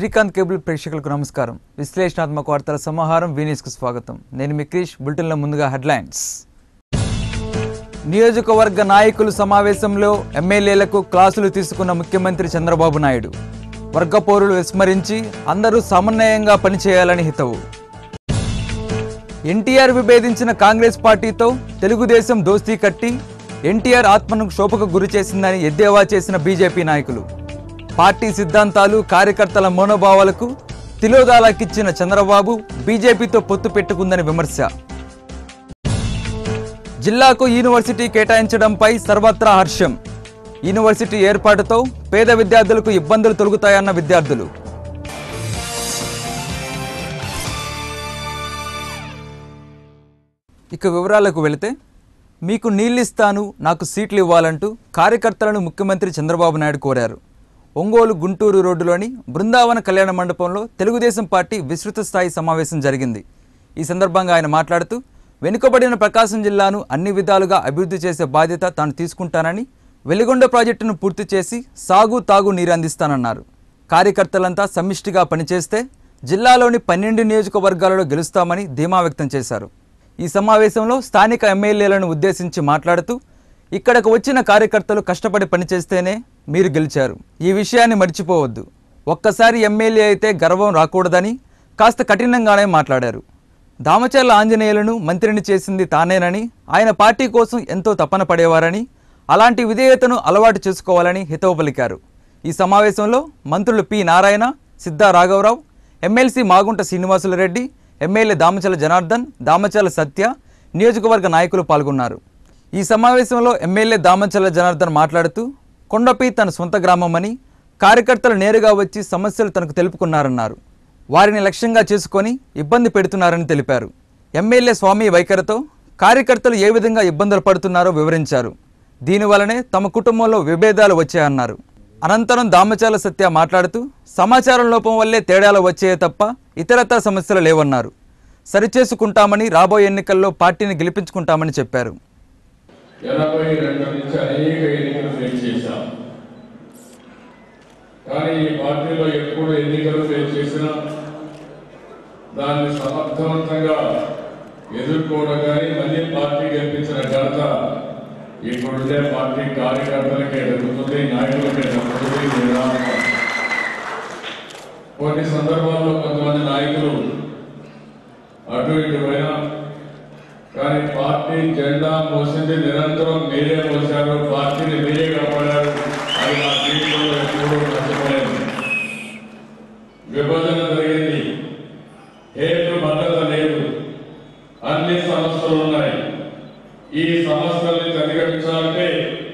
Srikanth cable ప్రేక్షకులకు నమస్కారం విశ్లేషణాత్మక వార్తల సమాహారం వీనిస్కు స్వాగతం నేను మీ క్రిష్ బులెటిన్లో ముందుగా హెడ్లైన్స్ నియోజకవర్గ నాయకుల సమావేశంలో ఎమ్మెల్యేలకు క్లాసులు తీసుకున్న ముఖ్యమంత్రి చంద్రబాబు నాయుడు వర్గ పౌరులు విస్మరించి అందరూ సమన్వయంగా పనిచేయాలని హితవు ఎన్టీఆర్ విభేదించిన కాంగ్రెస్ పార్టీతో తెలుగుదేశం దోస్తీ కట్టి ఎన్టీఆర్ ఆత్మను శోభకు గురి చేసిందని ఎద్దేవా చేసిన బీజేపీ నాయకులు పార్టీ సిద్ధాంతాలు కార్యకర్తల మనోభావాలకు తిలోదాలకిచ్చిన చంద్రబాబు బీజేపీతో పొత్తు పెట్టుకుందని విమర్శ జిల్లాకు యూనివర్సిటీ కేటాయించడంపై సర్వత్రా హర్షం యూనివర్సిటీ ఏర్పాటుతో పేద విద్యార్థులకు ఇబ్బందులు తొలగుతాయన్న విద్యార్థులు ఇక వివరాలకు వెళితే మీకు నీళ్ళిస్తాను నాకు సీట్లు ఇవ్వాలంటూ కార్యకర్తలను ముఖ్యమంత్రి చంద్రబాబు నాయుడు కోరారు ఒంగోలు గుంటూరు రోడ్డులోని బృందావన కళ్యాణ మండపంలో తెలుగుదేశం పార్టీ విస్తృత స్థాయి సమావేశం జరిగింది ఈ సందర్భంగా ఆయన మాట్లాడుతూ వెనుకబడిన ప్రకాశం జిల్లాను అన్ని విధాలుగా అభివృద్ధి చేసే బాధ్యత తాను తీసుకుంటానని వెలిగొండ ప్రాజెక్టును పూర్తి చేసి సాగు తాగు నీరు అందిస్తానన్నారు కార్యకర్తలంతా సమిష్టిగా పనిచేస్తే జిల్లాలోని పన్నెండు నియోజకవర్గాలలో గెలుస్తామని ధీమా వ్యక్తం చేశారు ఈ సమావేశంలో స్థానిక ఎమ్మెల్యేలను ఉద్దేశించి మాట్లాడుతూ ఇక్కడకు వచ్చిన కార్యకర్తలు కష్టపడి పనిచేస్తేనే మీరు గెలిచారు ఈ విషయాన్ని మర్చిపోవద్దు ఒక్కసారి ఎమ్మెల్యే అయితే గర్వం రాకూడదని కాస్త కఠినంగానే మాట్లాడారు దామచర్ల ఆంజనేయులను మంత్రిని చేసింది తానేనని ఆయన పార్టీ కోసం ఎంతో తపన పడేవారని అలాంటి విధేయతను అలవాటు చేసుకోవాలని హితవు పలికారు ఈ సమావేశంలో మంత్రులు పి నారాయణ సిద్ధా రాఘవరావు ఎమ్మెల్సీ మాగుంట శ్రీనివాసులరెడ్డి ఎమ్మెల్యే దామచల జనార్దన్ దామచల సత్య నియోజకవర్గ నాయకులు పాల్గొన్నారు ఈ సమావేశంలో ఎమ్మెల్యే దామచల జనార్దన్ మాట్లాడుతూ కొండపి తన సొంత గ్రామమని కార్యకర్తలు నేరుగా వచ్చి సమస్యలు తనకు తెలుపుకున్నారన్నారు వారిని లక్ష్యంగా చేసుకొని ఇబ్బంది పెడుతున్నారని తెలిపారు ఎమ్మెల్యే స్వామి వైఖరితో కార్యకర్తలు ఏ విధంగా ఇబ్బందులు పడుతున్నారో వివరించారు దీనివలనే తమ కుటుంబంలో విభేదాలు వచ్చాయన్నారు అనంతరం దామచాల సత్య మాట్లాడుతూ సమాచారం లోపం వల్లే తేడాలు వచ్చాయే తప్ప ఇతరత్ర సమస్యలు లేవన్నారు సరిచేసుకుంటామని రాబోయే ఎన్నికల్లో పార్టీని గెలిపించుకుంటామని చెప్పారు ఎనభై రెండు నుంచి అనేక ఎన్నికలు ఫేస్ చేశాం కానీ ఈ పార్టీలో ఎప్పుడు ఎన్నికలు ఫేస్ చేసినా దాన్ని సమర్థవంతంగా ఎదుర్కోవడం కానీ మళ్ళీ పార్టీ గెలిపించిన ఘనత ఇప్పుడుండే పార్టీ కార్యకర్తలకే దక్కుతుంది నాయకులకే దక్కుతుంది నిర్ణయం కొన్ని సందర్భాల్లో కొంతమంది నాయకులు అటు ఇటు పోయినా కానీ పార్టీ జెండా మోసింది నిరంతరం మీరే మోసారు పార్టీని మీరే కాపాడారు అది నా జీవితంలో ఎప్పుడూ మర్చిపోలేదు విభజన జరిగింది హేతు భద్రత లేదు అన్ని సమస్యలు ఉన్నాయి ఈ సమస్యల్ని అధిగమించాలంటే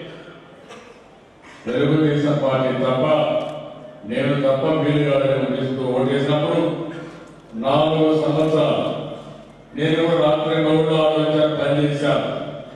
తెలుగుదేశం పార్టీ తప్ప నేను తప్ప వీలు కాదని అనిపిస్తూ ఓటేసినప్పుడు నాలుగు సంవత్సరాలు నేను కూడా రాత్రి గౌడ్లో ఆలోచన పనిచేశాను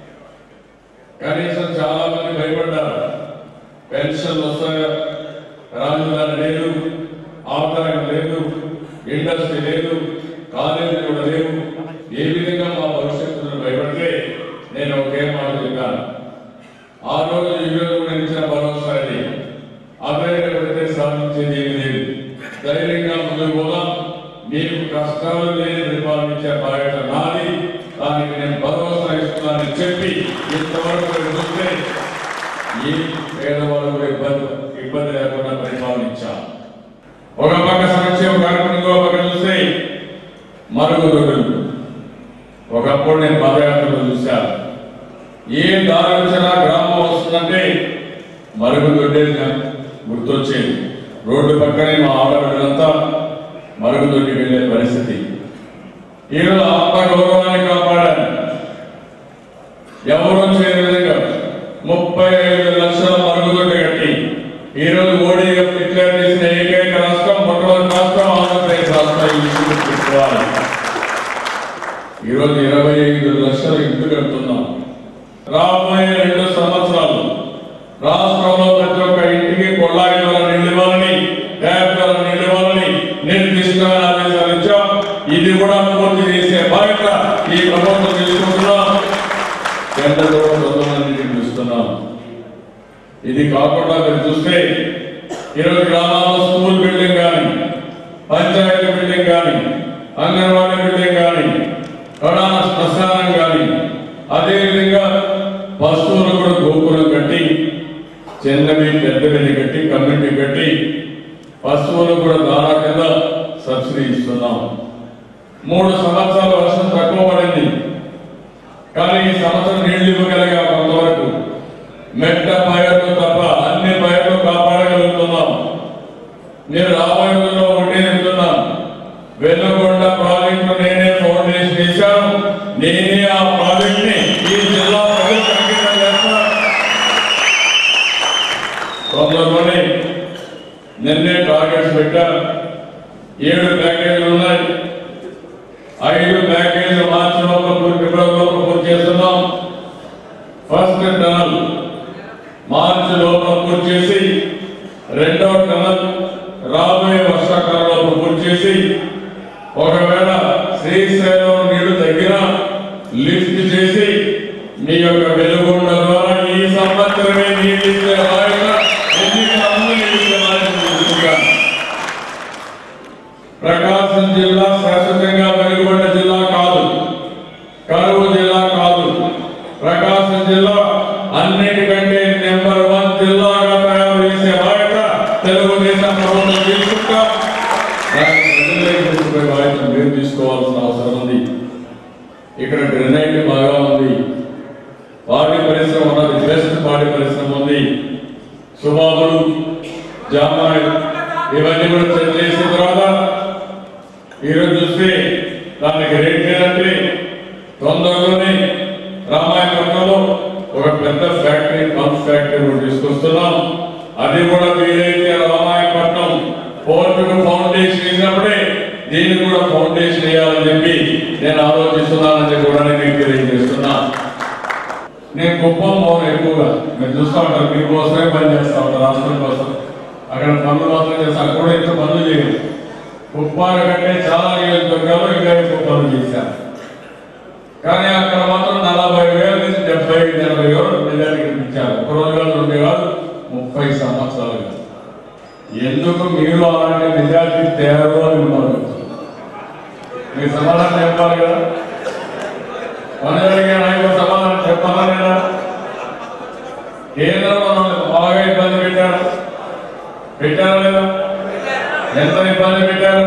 కనీసం చాలా మంది భయపడ్డారు పెన్షన్ వస్తాయా రాజధాని లేదు ఆదాయం లేదు ఇండస్ట్రీ లేదు కాలేజీలు కూడా లేవు ఏ విధంగా మా భవిష్యత్తును భయపడితే నేను ఒకే మాట చెప్పాను ఆ రోజు ఈ రోజు కూడా ఇచ్చిన భరోసా ఇది అధైర్యపడితే సాధించేది ఏమీ లేదు ధైర్యంగా ముందుకు పోదాం మీకు కష్టాలు లేని పరిపాలించే బాధ్యత నాది దానికి నేను భరోసా ఇస్తున్నానని చెప్పి ఇంతవరకు మీరు చూస్తే ఈ పేదవాళ్ళు కూడా ఇబ్బంది ఇబ్బంది లేకుండా పరిపాలించాం ఒక పక్క సంక్షేమ కార్యక్రమం ఇంకో పక్క చూస్తే మరుగుదొడ్డులు ఒకప్పుడు నేను పాదయాత్రలో చూశాను ఏ దారి వచ్చినా గ్రామం వస్తుందంటే మరుగుదొడ్డే నాకు గుర్తొచ్చేది రోడ్డు పక్కనే మా ఆడబిడ్డలంతా మరుగుదొడ్డికి వెళ్ళే పరిస్థితి ఈరోజు ఆత్మ గౌరవాన్ని కాపాడాను ఎవరు చేయని విధంగా ముప్పై ఐదు లక్షల మరుగుదొడ్డి కట్టి ఈరోజు ఓడీఎఫ్ డిక్లేర్ చేసిన ఏకైక రాష్ట్రం మొట్టమొదటి రాష్ట్రం ఆంధ్రప్రదేశ్ రాష్ట్రం ఈ విషయం గుర్తుపెట్టుకోవాలి ఈరోజు ఇరవై ఐదు లక్షల ఇంటి కడుతున్నాం రాబోయే రెండు సంవత్సరాలు రాష్ట్రంలో ప్రతి ఒక్క ఇంటికి కొల్లాయి గల నీళ్ళు ఇవ్వాలని ట్యాప్ గల నీళ్ళు ఇవ్వాలని నిర్దిష్టమైన ఆదేశాలు ఇచ్చాం ఇది కూడా పూర్తి చేసే బాధ్యత ఈ ప్రభుత్వం తీసుకుంటున్నాం టెండర్ కూడా తొందరగా పిలుస్తున్నాం ఇది కాకుండా మీరు చూస్తే ఈరోజు గ్రామాల్లో స్కూల్ బిల్డింగ్ కానీ పంచాయతీ బిల్డింగ్ కానీ అంగన్వాడీ బిల్డింగ్ కానీ ప్రధాన శ్మశానం కానీ అదేవిధంగా పశువులు కూడా గోపురం కట్టి చిన్నవి పెద్దవి కట్టి కమ్యూనిటీ కట్టి పశువులు కూడా దారా కింద సబ్సిడీ ఇస్తున్నాం మూడు సంవత్సరాల వర్షం తక్కువ పడింది కానీ ఈ సంవత్సరం నీళ్లు ఇవ్వగలిగా కొంతవరకు మెట్ట పైర్లు తప్ప అన్ని పైర్లు కాపాడగలుగుతున్నాం నేను రాబోయే రోజుల్లో ఒకటే చెప్తున్నాను వెన్నుకొండ ప్రాజెక్టు నేనే ఫౌండేషన్ వేశాను నేనే ఆ ప్రాజెక్ట్ ని ఈ జిల్లా ప్రజలకు అంకితం చేస్తాను తొందరలోనే నిన్నే టార్గెట్స్ పెట్టాను ఏడు ప్యాకేజీలు ఉన్నాయి ఐదు ప్యాకేజీలు మార్చి లోపల పూర్తి ఫిబ్రవరి లోపల పూర్తి చేస్తున్నాం ఫస్ట్ టనల్ మార్చి లోపల పూర్తి చేసి రెండవ టనల్ రాబోయే వర్షాకాలంలో పూర్తి చేసి ఒకవేళ శ్రీశైలం నీళ్లు తగ్గినా లిఫ్ట్ చేసి మీ యొక్క వెలుగొండ ద్వారా ఈ సంవత్సరమే నీళ్ళు ఇచ్చే బాధ్యత ఎన్నికల ముందు నీళ్ళు ఇచ్చే బాధ్యత తీసుకుంటాను. ప్రకాశం జిల్లా శాశ్వతంగా వెలుగొండ జిల్లా కాదు కరువు జిల్లా కాదు ప్రకాశం జిల్లా అన్నిటికంటే నెంబర్ వన్ జిల్లాగా తయారు చేసే బాధ్యత తెలుగుదేశం ప్రభుత్వం తీసుకుంటాం దాన్ని ప్రజల్లోకి తీసుకుపోయే బాధ్యత మీరు తీసుకోవాల్సిన అవసరం ఉంది ఇక్కడ గ్రెనైట్ బాగా ఉంది పాడి పరిశ్రమ ఉన్నది బెస్ట్ పాడి పరిశ్రమ ఉంది సుబాబులు జామాయి ఇవన్నీ కూడా చెక్ చేసిన తర్వాత ఈరోజు చూస్తే దానికి రేట్ లేదంటే తొందరలోనే రామాయపట్నంలో ఒక పెద్ద ఫ్యాక్టరీ పంప్ ఫ్యాక్టరీ కూడా తీసుకొస్తున్నాం అది కూడా వీలైతే రామాయపట్నం పోర్టుకు ఫౌండేషన్ వేసినప్పుడే దీనికి కూడా ఫౌండేషన్ వేయాలని చెప్పి నేను ఆలోచిస్తున్నానని కూడా నేను మీకు తెలియజేస్తున్నా నేను కుప్పం పోను ఎక్కువగా మీరు చూస్తూ ఉంటారు మీకోసమే పని చేస్తా ఉంటారు రాష్ట్రం కోసం అక్కడ పనులు మాత్రం చేస్తా అక్కడ కూడా ఇంత పనులు చేయదు కుప్పాల కంటే చాలా నియోజకవర్గాలు ఇంకా ఎక్కువ పనులు చేశారు కానీ అక్కడ మాత్రం నలభై వేల నుంచి డెబ్బై ఎనభై వేలు మెజార్టీ ఇచ్చారు ఒక రోజు కాదు రెండు కాదు ముప్పై సంవత్సరాలుగా ఎందుకు మీరు అలాంటి మెజార్టీ తయారు అని ఉన్నారు మీరు సమాధానం చెప్పాలి కదా మనజరిగే నాయకులు సమాధానం చెప్పాలా లేదా కేంద్రం మనల్ని బాగా ఇబ్బంది పెట్టారు పెట్టారా లేదా ఎంత ఇబ్బంది పెట్టారు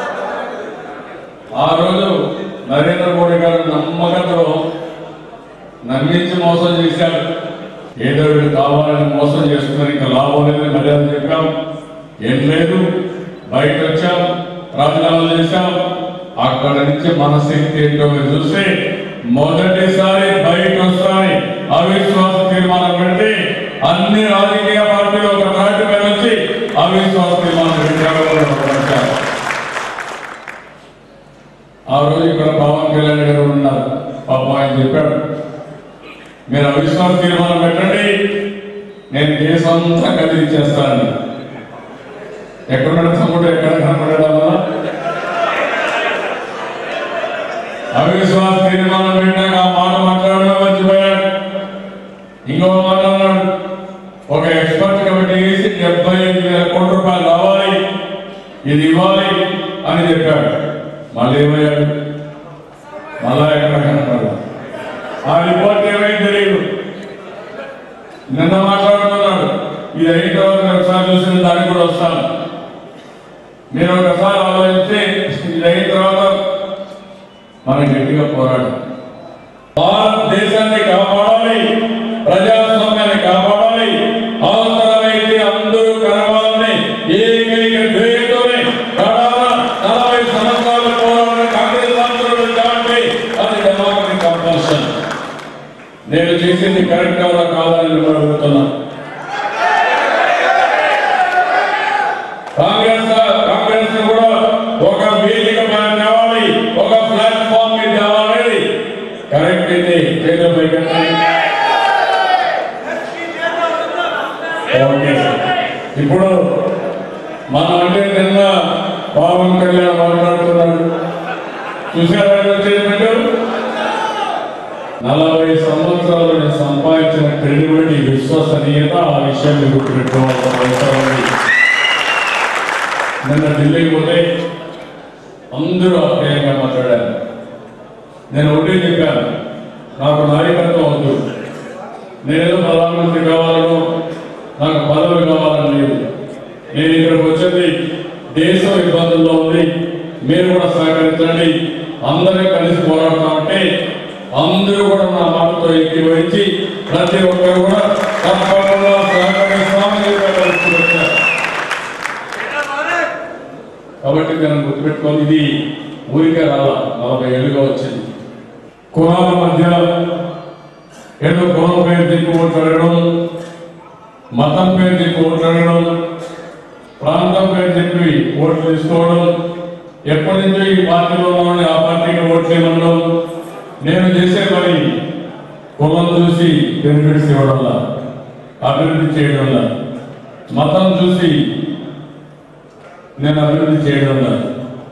ఆ రోజు నరేంద్ర మోడీ గారు నమ్మకంతో నమ్మించి మోసం చేశారు ఏదో వీళ్ళు కావాలని మోసం చేస్తున్నారు ఇంకా లాభం లేదని మర్యాద చెప్పాం ఏం లేదు బయట వచ్చాం రాజీనామాలు చేశాం అక్కడ నుంచి మన శక్తి ఏంటో మీరు చూస్తే మొదటిసారి బయట వస్తాని అవిశ్వాస తీర్మానం పెట్టి అన్ని రాజకీయ పార్టీలు ఒక తాటి మీద వచ్చి అవిశ్వాస తీర్మానం పెట్టారు వచ్చారు ఆ రోజు ఇక్కడ పవన్ కళ్యాణ్ గారు ఉన్నారు పాపం ఆయన చెప్పాడు మీరు అవిశ్వాస తీర్మానం పెట్టండి నేను దేశం అంతా కదిలించేస్తానని ఎక్కడున్నాడు తమ్ముడు ఎక్కడ కనపడడం వల్ల అవిశ్వాస తీర్మానం పెట్టాక ఆ మాట మాట్లాడడం మర్చిపోయాడు ఇంకో మాట అన్నాడు ఒక ఎక్స్పర్ట్ కమిటీ వేసి డెబ్బై ఐదు వేల కోట్ల రూపాయలు రావాలి ఇది ఇవ్వాలి అని చెప్పాడు మళ్ళీ ఏమయ్యాడు మళ్ళా ఎక్కడ కనపడాలి ఆ రిపోర్ట్ ఏమైంది తెలియదు నిన్న మాట్లాడుతున్నాడు ఇది అయిన తర్వాత నేను ఒకసారి చూసిన దానికి కూడా వస్తాను మీరు ఒకసారి ఆలోచిస్తే ఇది అయిన తర్వాత మనం గట్టిగా పోరాడు భారతదేశాన్ని కాపాడాలి ప్రజాస్వామ్యాన్ని కాపాడాలి అవసరమైతే అందరూ కలవాలని ఏకైక ధ్యేయంతోనే ప్రధాన నలభై సంవత్సరాల పోరాడిన కాంగ్రెస్ సంస్థలు దాటి అది డెమోక్రటిక్ కంపల్షన్ నేను చేసింది కరెక్ట్ కాదా కాదని నేను అడుగుతున్నా కాంగ్రెస్ కాంగ్రెస్ ని కూడా ఒక వేదిక పైన తేవాలి ఒక ప్లాట్ఫామ్ మీద తేవాలని కరెక్ట్ అయితే చేతులు పైకెత్తండి. ఓకే ఇప్పుడు మనం అంటే నిన్న పవన్ కళ్యాణ్ మాట్లాడుతున్నాడు చూసారా స్టేట్మెంట్ నలభై సంవత్సరాలు నేను సంపాదించిన క్రెడిబిలిటీ విశ్వసనీయత ఆ విషయాన్ని గుర్తుపెట్టుకోవాల్సిన అవసరం ఉంది నిన్న ఢిల్లీకి పోతే అందరూ అప్యాయంగా మాట్లాడారు నేను ఒకటే చెప్పాను నాకు నాయకత్వం వద్దు నేనేదో ప్రధానమంత్రి కావాలను నాకు పదవి కావాలని లేదు నేను ఇక్కడికి వచ్చింది దేశం ఇబ్బందుల్లో ఉంది మీరు కూడా సహకరించండి అందరూ కలిసి పోరాడతామంటే అందరూ కూడా నా మాటతో ఎక్కివహించి ప్రతి ఒక్కరు కూడా తప్పకుండా సహకరిస్తామని చెప్పి పరిస్థితి వచ్చారు కాబట్టి నేను గుర్తుపెట్టుకోవాలి ఇది ఊరికే రాలా నలభై ఏళ్ళుగా వచ్చింది కులాల మధ్య ఏదో కులం పేరు దిక్కు ఓట్లాడడం మతం పేరు దిక్కు ఓట్లాడడం ప్రాంతం పేరు చెప్పి ఓట్లు తీసుకోవడం ఎప్పటి నుంచో ఈ పార్టీలో ఉన్నవాడిని ఆ పార్టీకి ఓట్లు ఇవ్వడం నేను చేసే పని కులం చూసి బెనిఫిట్స్ ఇవ్వడంలా అభివృద్ధి చేయడంలా మతం చూసి నేను అభివృద్ధి చేయడం లేదు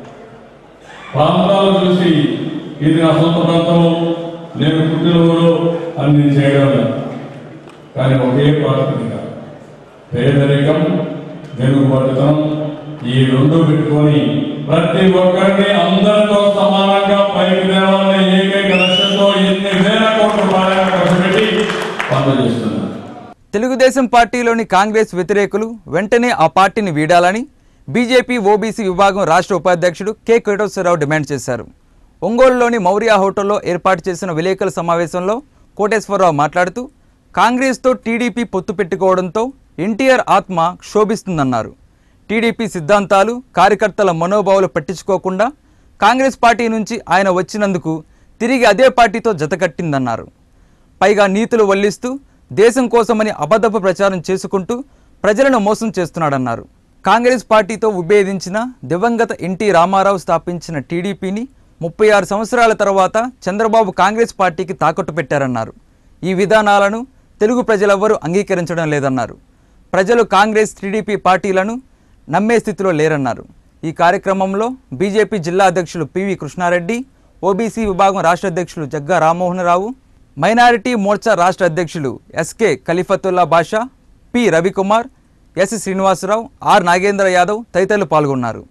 ప్రాంతాలు చూసి ఇది నా సొంత ప్రాంతం నేను పుట్టిన ఊరు అని నేను చేయడం లేదు కానీ ఒకే ప్రాథమిక పేదరికం వెనుకబడటం ఈ రెండు పెట్టుకొని ప్రతి ఒక్కరిని అందరితో సమానంగా పైకి తేవాలనే ఏకైక లక్ష్యంతో ఎన్ని వేల కోట్ల రూపాయలు ఖర్చు పెట్టి పనులు చేస్తున్నారు తెలుగుదేశం పార్టీలోని కాంగ్రెస్ వ్యతిరేకులు వెంటనే ఆ పార్టీని వీడాలని బీజేపీ ఓబీసీ విభాగం రాష్ట్ర ఉపాధ్యక్షుడు కె కోటేశ్వరరావు డిమాండ్ చేశారు ఒంగోలులోని మౌర్య హోటల్లో ఏర్పాటు చేసిన విలేకరుల సమావేశంలో కోటేశ్వరరావు మాట్లాడుతూ కాంగ్రెస్తో టీడీపీ పొత్తు పెట్టుకోవడంతో ఎన్టీఆర్ ఆత్మ క్షోభిస్తుందన్నారు టీడీపీ సిద్ధాంతాలు కార్యకర్తల మనోభావాలు పట్టించుకోకుండా కాంగ్రెస్ పార్టీ నుంచి ఆయన వచ్చినందుకు తిరిగి అదే పార్టీతో జతకట్టిందన్నారు పైగా నీతులు వల్లిస్తూ దేశం కోసమని అబద్ధపు ప్రచారం చేసుకుంటూ ప్రజలను మోసం చేస్తున్నాడన్నారు కాంగ్రెస్ పార్టీతో విభేదించిన దివంగత ఎన్టీ రామారావు స్థాపించిన టీడీపీని ముప్పై ఆరు సంవత్సరాల తర్వాత చంద్రబాబు కాంగ్రెస్ పార్టీకి తాకట్టు పెట్టారన్నారు ఈ విధానాలను తెలుగు ప్రజలెవ్వరూ అంగీకరించడం లేదన్నారు ప్రజలు కాంగ్రెస్ టీడీపీ పార్టీలను నమ్మే స్థితిలో లేరన్నారు ఈ కార్యక్రమంలో బీజేపీ జిల్లా అధ్యక్షులు పివి కృష్ణారెడ్డి ఓబీసీ విభాగం రాష్ట్ర అధ్యక్షులు జగ్గా రామ్మోహన్ మైనారిటీ మోర్చా రాష్ట్ర అధ్యక్షులు SK Khalifatullah Basha P Ravikumar S Srinivasarao R Nagendra Yadav తదితరులు పాల్గొన్నారు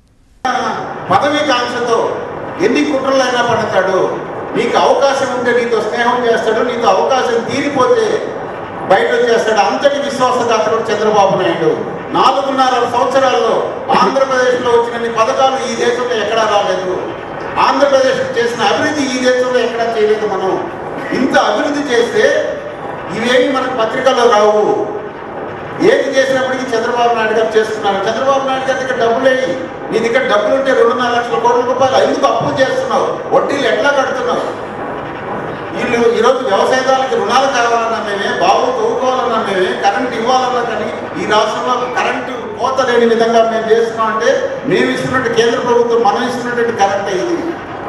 పదవి కాంక్షతో ఎన్ని కుట్రలైనా పడతాడు నీకు అవకాశం ఉంటే నీతో స్నేహం చేస్తాడు నీతో అవకాశం తీరిపోతే బయట వచ్చేస్తాడు అంతటి విశ్వాసదాతడు చంద్రబాబు నాయుడు నాలుగున్నర సంవత్సరాల్లో ఆంధ్రప్రదేశ్లో వచ్చినన్ని పథకాలు ఈ దేశంలో ఎక్కడా రాలేదు ఆంధ్రప్రదేశ్ చేసిన అభివృద్ధి ఈ దేశంలో ఎక్కడా చేయలేదు మనం ఇంత అభివృద్ధి చేస్తే ఇవేమి మనకు పత్రికల్లో రావు ఏది చేసినప్పటికీ చంద్రబాబు నాయుడు గారు చేస్తున్నారు చంద్రబాబు నాయుడు గారి దగ్గర డబ్బులు వేయి నీ దగ్గర డబ్బులు ఉంటే రెండున్నర లక్షల కోట్ల రూపాయలు ఎందుకు అప్పు చేస్తున్నావు వడ్డీలు ఎట్లా కడుతున్నావు వీళ్ళు ఈరోజు వ్యవసాయదారులకి రుణాలు కావాలన్నా మేమే బాబు తవ్వుకోవాలన్నా మేమే కరెంట్ ఇవ్వాలన్నా కానీ ఈ రాష్ట్రంలో కరెంటు కోత లేని విధంగా మేము చేస్తున్నాం అంటే మేము ఇస్తున్నట్టు కేంద్ర ప్రభుత్వం మనం ఇస్తున్నటువంటి కరెంట్ ఇది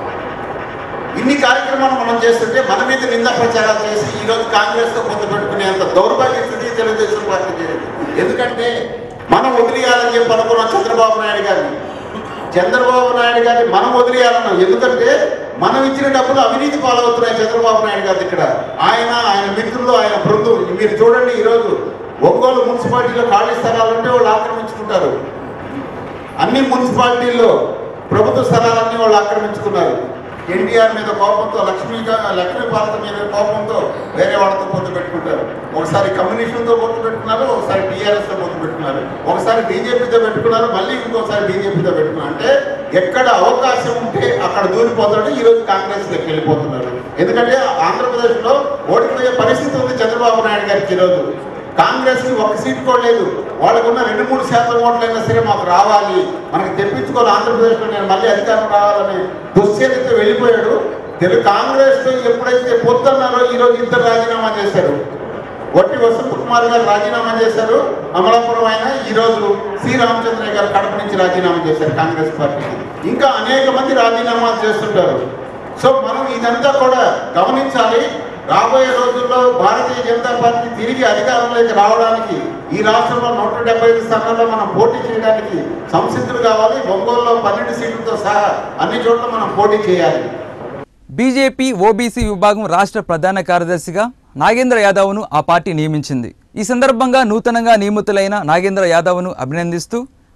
ఇన్ని కార్యక్రమాలు మనం చేస్తుంటే మన మీద నింద ప్రచారాలు చేసి ఈ రోజు కాంగ్రెస్ తో పొత్తు పెట్టుకునేంత దౌర్భాగ్య స్థితి తెలుగుదేశం పార్టీ చేరింది ఎందుకంటే మనం వదిలేయాలని చెప్పి అనుకున్నాం చంద్రబాబు నాయుడు గారిని చంద్రబాబు నాయుడు గారిని మనం వదిలేయాలన్నాం ఎందుకంటే మనం ఇచ్చిన డబ్బులు అవినీతి పాలవుతున్నాయి చంద్రబాబు నాయుడు గారి ఇక్కడ ఆయన ఆయన మిత్రులు ఆయన బృందం మీరు చూడండి ఈరోజు ఒంగోలు మున్సిపాలిటీలో ఖాళీ స్థలాలు ఉంటే వాళ్ళు ఆక్రమించుకుంటారు అన్ని మున్సిపాలిటీల్లో ప్రభుత్వ స్థలాలన్నీ వాళ్ళు ఆక్రమించుకున్నారు ఎన్టీఆర్ మీద కోపంతో లక్ష్మీ లక్ష్మీ భారత మీద కోపంతో వేరే వాళ్ళతో పొత్తు పెట్టుకుంటారు ఒకసారి కమ్యూనిస్టులతో పొత్తు పెట్టుకున్నారు ఒకసారి టీఆర్ఎస్తో పొత్తు పెట్టుకున్నారు ఒకసారి బీజేపీతో పెట్టుకున్నారు మళ్ళీ ఇంకోసారి బీజేపీతో పెట్టుకున్నారు అంటే ఎక్కడ అవకాశం ఉంటే అక్కడ దూరిపోతాడు ఈరోజు కాంగ్రెస్లోకి వెళ్ళిపోతున్నారు ఎందుకంటే ఆంధ్రప్రదేశ్లో ఓడిపోయే పరిస్థితి ఉంది చంద్రబాబు నాయుడు గారికి ఈరోజు కాంగ్రెస్ కి ఒక సీట్ కూడా లేదు వాళ్ళకున్న రెండు మూడు శాతం ఓట్లైనా సరే మాకు రావాలి మనకి తెప్పించుకోవాలి ఆంధ్రప్రదేశ్లో నేను మళ్ళీ అధికారం రావాలని దుశ్చర్యతో వెళ్ళిపోయాడు తెలుగు కాంగ్రెస్ తో ఎప్పుడైతే పొద్దున్నారో ఈ రోజు ఇద్దరు రాజీనామా చేశారు వట్టి వసంత్ కుమార్ గారు రాజీనామా చేశారు అమలాపురం ఆయన ఈ రోజు సి రామచంద్రయ్య గారు కడప నుంచి రాజీనామా చేశారు కాంగ్రెస్ పార్టీకి ఇంకా అనేక మంది రాజీనామాలు చేస్తుంటారు సో మనం ఇదంతా కూడా గమనించాలి రాబోయే రోజుల్లో భారతీయ జనతా పార్టీ తిరిగి అధికారంలోకి రావడానికి ఈ రాష్ట్రంలో నూట డెబ్బై ఐదు స్థానాల్లో మనం పోటీ చేయడానికి సంసిద్ధులు కావాలి ఒంగోలులో పన్నెండు సీట్లతో సహా అన్ని చోట్ల మనం పోటీ చేయాలి బీజేపీ ఓబీసీ విభాగం రాష్ట్ర ప్రధాన కార్యదర్శిగా నాగేంద్ర యాదవ్ను ఆ పార్టీ నియమించింది ఈ సందర్భంగా నూతనంగా నియమితులైన నాగేంద్ర యాదవ్ను అభినందిస్తూ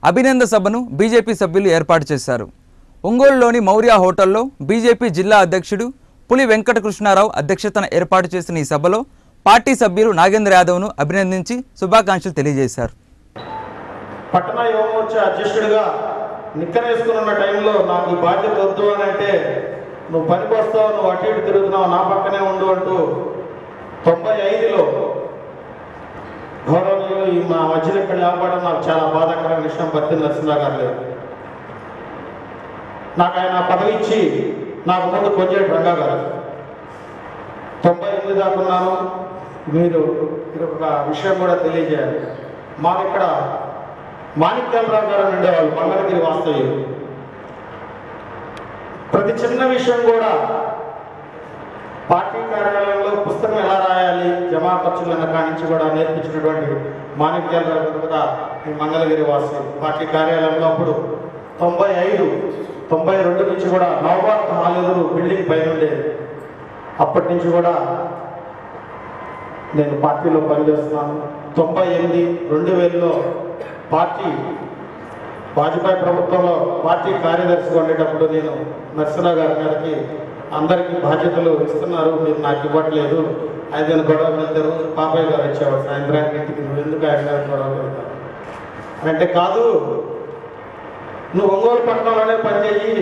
అభినంద సభను బీజేపీ సభ్యులు ఏర్పాటు చేశారు ఒంగోలులోని మౌర్య హోటల్లో బీజేపీ జిల్లా అధ్యక్షుడు పులి వెంకటకృష్ణారావు అధ్యక్షతన ఏర్పాటు చేసిన ఈ సభలో పార్టీ సభ్యులు నాగేంద్ర యాదవ్ను అభినందించి శుభాకాంక్షలు తెలియజేశారు పట్టణ యువమోర్చా అధ్యక్షుడిగా నిక్కరేసుకున్న టైంలో నాకు ఈ బాధ్యత వద్దు అని అంటే నువ్వు పనికి వస్తావు నువ్వు అటు ఇటు తిరుగుతున్నావు నా పక్కనే ఉండు అంటూ తొంభై ఐదులో గౌరవనీయులు ఈ మా మధ్యలో ఇక్కడ లేకపోవడం నాకు చాలా బాధాకరమైన విషయం బత్తి నరసింహ గారు లేదు నాకు ఆయన పదవి ఇచ్చి నాకు ముందు కొంచెం రంగా గారు తొంభై ఎనిమిది దాకా ఉన్నాను మీరు ఇది ఒక విషయం కూడా తెలియజేయాలి మాకు ఇక్కడ మాణిక్యాలరావు గారు అని ఉండేవాళ్ళు మంగళగిరి వాస్తవ్యులు ప్రతి చిన్న విషయం కూడా పార్టీ కార్యాలయంలో పుస్తకం ఎలా రాయాలి జమా ఖర్చులను కానించి కూడా నేర్పించినటువంటి మాణిక్యాలరావు గారు కూడా ఈ మంగళగిరి వాసి పార్టీ కార్యాలయంలో అప్పుడు తొంభై ఐదు తొంభై రెండు నుంచి కూడా నవభారత హాల్ ఎదురు బిల్డింగ్ పైన ఉండేది అప్పటి నుంచి కూడా నేను పార్టీలో పనిచేస్తున్నాను తొంభై ఎనిమిది రెండు వేలలో పార్టీ వాజ్పేయి ప్రభుత్వంలో పార్టీ కార్యదర్శిగా ఉండేటప్పుడు నేను నరసింహరావు గారి గారికి అందరికీ బాధ్యతలు ఇస్తున్నారు మీరు నాకు ఇవ్వట్లేదు ఐదు గొడవ వెళ్తారు పాపయ్య గారు వచ్చేవాడు సాయంత్రానికి ఇంటికి నువ్వు ఎందుకు ఆయన గారు గొడవ వెళ్తారు అంటే కాదు నువ్వు ఒంగోలు పట్టణంలోనే పనిచేయి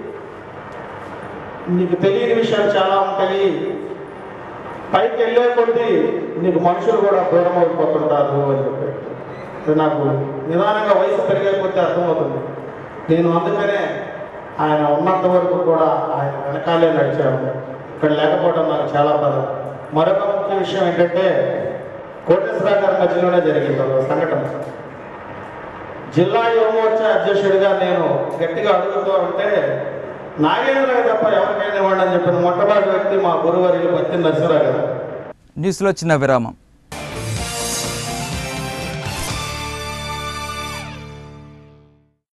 నీకు తెలియని విషయాలు చాలా ఉంటాయి పైకి వెళ్ళే కొద్దీ నీకు మనుషులు కూడా దూరం అయిపోతుంటారు అని చెప్పి ఇది నాకు నిదానంగా వయసు పెరిగే కొద్దీ అర్థమవుతుంది నేను అందుకనే ఆయన ఉన్నంత వరకు కూడా ఆయన వెనకాలే నడిచాను ఇక్కడ లేకపోవడం నాకు చాలా బాధ మరొక ముఖ్య విషయం ఏంటంటే కోటేశ్వర గారి మధ్యలోనే జరిగింది ఒక సంఘటన జిల్లా యువమోర్చా అధ్యక్షుడిగా నేను గట్టిగా అడుగుతూ ఉంటే నాగేంద్ర తప్ప ఎవరికైనా ఇవ్వండి అని చెప్పిన మొట్టమొదటి వ్యక్తి మా గురువారి బత్తి నరసింహరావు గారు న్యూస్లో చిన్న విరామం